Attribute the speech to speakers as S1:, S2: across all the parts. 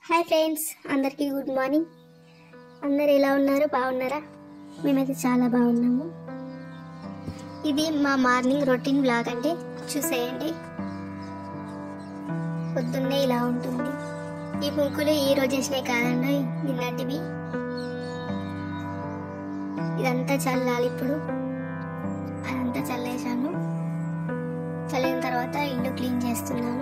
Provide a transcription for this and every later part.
S1: hi friends అందరికీ good morning అందరు ఎలా ఉన్నారు బాగున్నారా మేమైతే చాలా బాగున్నాము ఇది మా మార్నింగ్ రొటీన్ బ్లాగ్ అండి చూసేయండి పొద్దున్నే ఇలా ఉంటుంది ఈ ముగ్గులు ఈ రోజు వేసినాయి కాదండి నిన్నటివి ఇదంతా చల్లాలి ఇప్పుడు అదంతా చల్లేసాను చల్లిన తర్వాత ఇల్లు క్లీన్ చేస్తున్నాను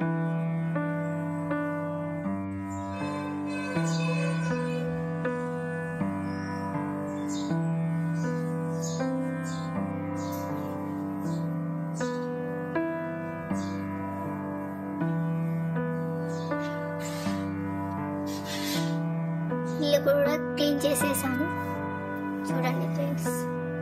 S1: ఇల్లు కూడా క్లీన్ చేసేసాను చూడండి ఫ్రెండ్స్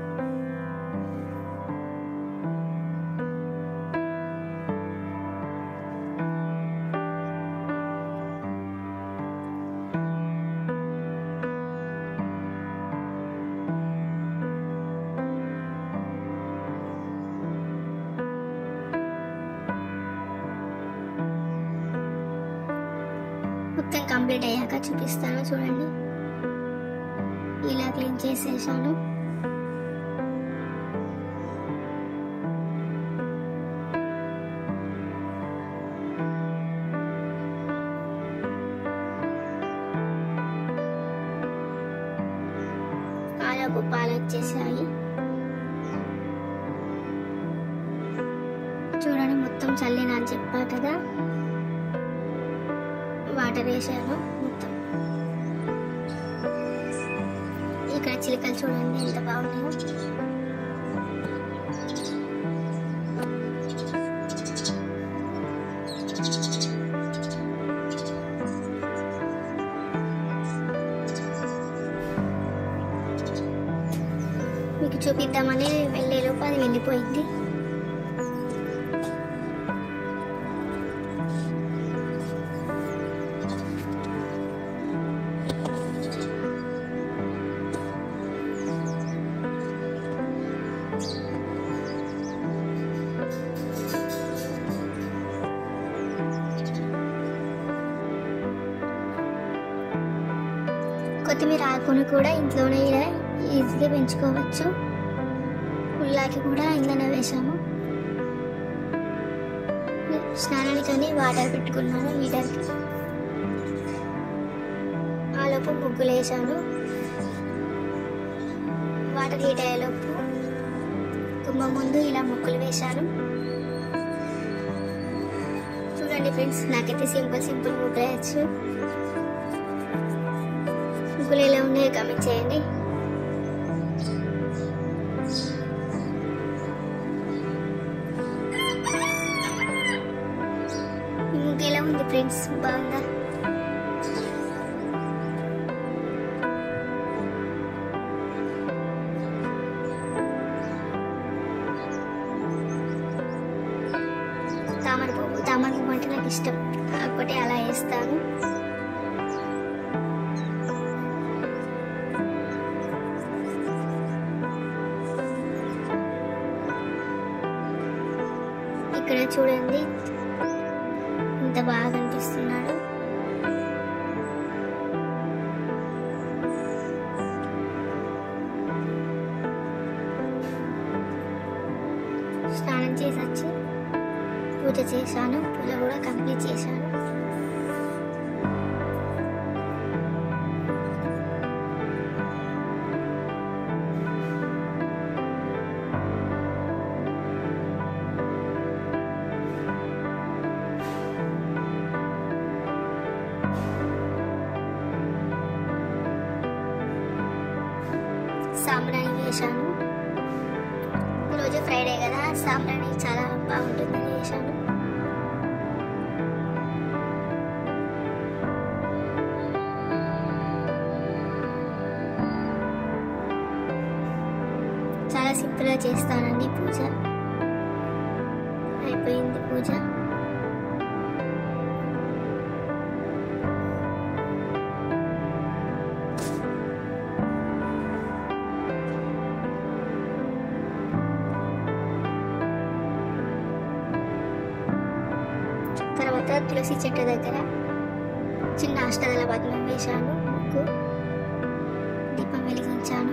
S1: మొత్తం కంప్లీట్ అయ్యాక చూపిస్తాను చూడండి ఇలా క్లీన్ చేసేసాను పాలకు పాలు వచ్చేసాయి చూడండి మొత్తం చల్లిన అని చెప్పా కదా వాటర్ వేసాను మొత్తం ఇక్కడ చిలుకలు చూడండి ఎంత బాగున్నాయో మీకు చూపిద్దామని వెళ్ళే లోపు అది వెళ్ళిపోయింది కొత్తిమీర ఆకును కూడా ఇంట్లోనే ఇలా ఈజీగా పెంచుకోవచ్చు ఉల్లాకి కూడా ఇంట్లోనే వేసాము స్నానానికని వాటర్ పెట్టుకున్నాను హీటర్కి ఆలోపు ముగ్గులు వేసాను వాటర్ హీట్ అయ్యేలోపు కుంభ ముందు ఇలా ముగ్గులు వేశాను చూడండి ఫ్రెండ్స్ నాకైతే సింపుల్ సింపుల్ ముగ్గులు వేయచ్చు ముగ్గులు ఎలా ఉన్నాయో కామెంట్ చేయండి ఈ ముగ్గు ఎలా ఉంది ఫ్రెండ్స్ బాగుందా తామర పువ్వు తామర పువ్వు అంటే నాకు ఇష్టం కాకపోతే అలా వేస్తాను ఇక్కడ చూడండి ఎంత బాగా కనిపిస్తున్నాడు స్నానం చేసి వచ్చి పూజ చేశాను పూజ కూడా కంప్లీట్ చేశాను సాంబ్రాణి వేశాను ఈరోజు ఫ్రైడే కదా సాంబ్రాణి చాలా బాగుంటుందని వేశాను చాలా సింపుల్గా చేస్తానండి పూజ అయిపోయింది పూజ తర్వాత తులసి చెట్టు దగ్గర చిన్న అష్టదల పద్మం వేశాను ముగ్గు దీపం వెలిగించాను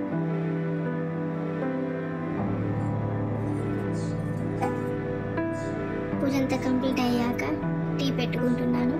S1: పూజ అంతా కంప్లీట్ అయ్యాక టీ పెట్టుకుంటున్నాను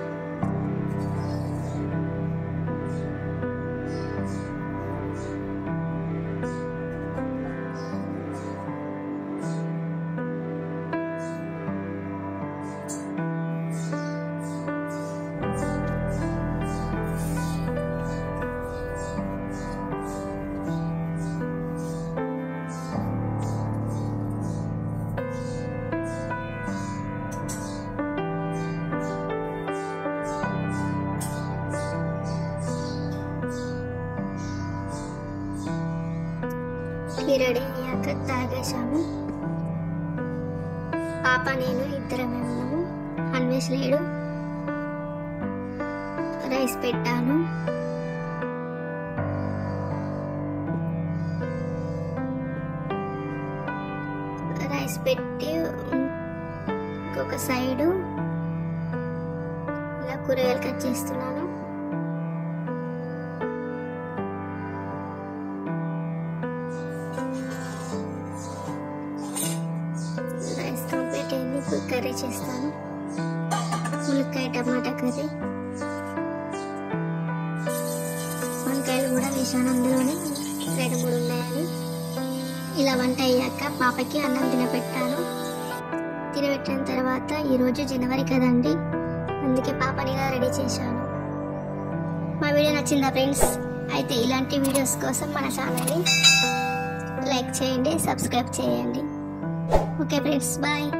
S1: టీ రెడీ అయ్యాక తాగేశాము పాప నేను ఇద్దరమే ఉన్నాము అన్వేష్ లేడు రైస్ పెట్టాను రైస్ పెట్టి ఇంకొక సైడు ఇలా కూరగాయలు కట్ చేస్తున్నాను రైస్ కంప్లీట్ అయింది ఇప్పుడు కర్రీ చేస్తాను ములక్కాయ టమాటా కర్రీ వంకాయలు కూడా వేసాను అందులోనే రెండు మూడు ఉన్నాయని ఇలా వంట అయ్యాక పాపకి అన్నం తినబెట్టాను తినబెట్టిన తర్వాత ఈరోజు జనవరి కదండి అందుకే పాపని ఇలా రెడీ చేశాను మా వీడియో నచ్చిందా ఫ్రెండ్స్ అయితే ఇలాంటి వీడియోస్ కోసం మన ఛానల్ని లైక్ చేయండి సబ్స్క్రైబ్ చేయండి ఓకే ఫ్రెండ్స్ బాయ్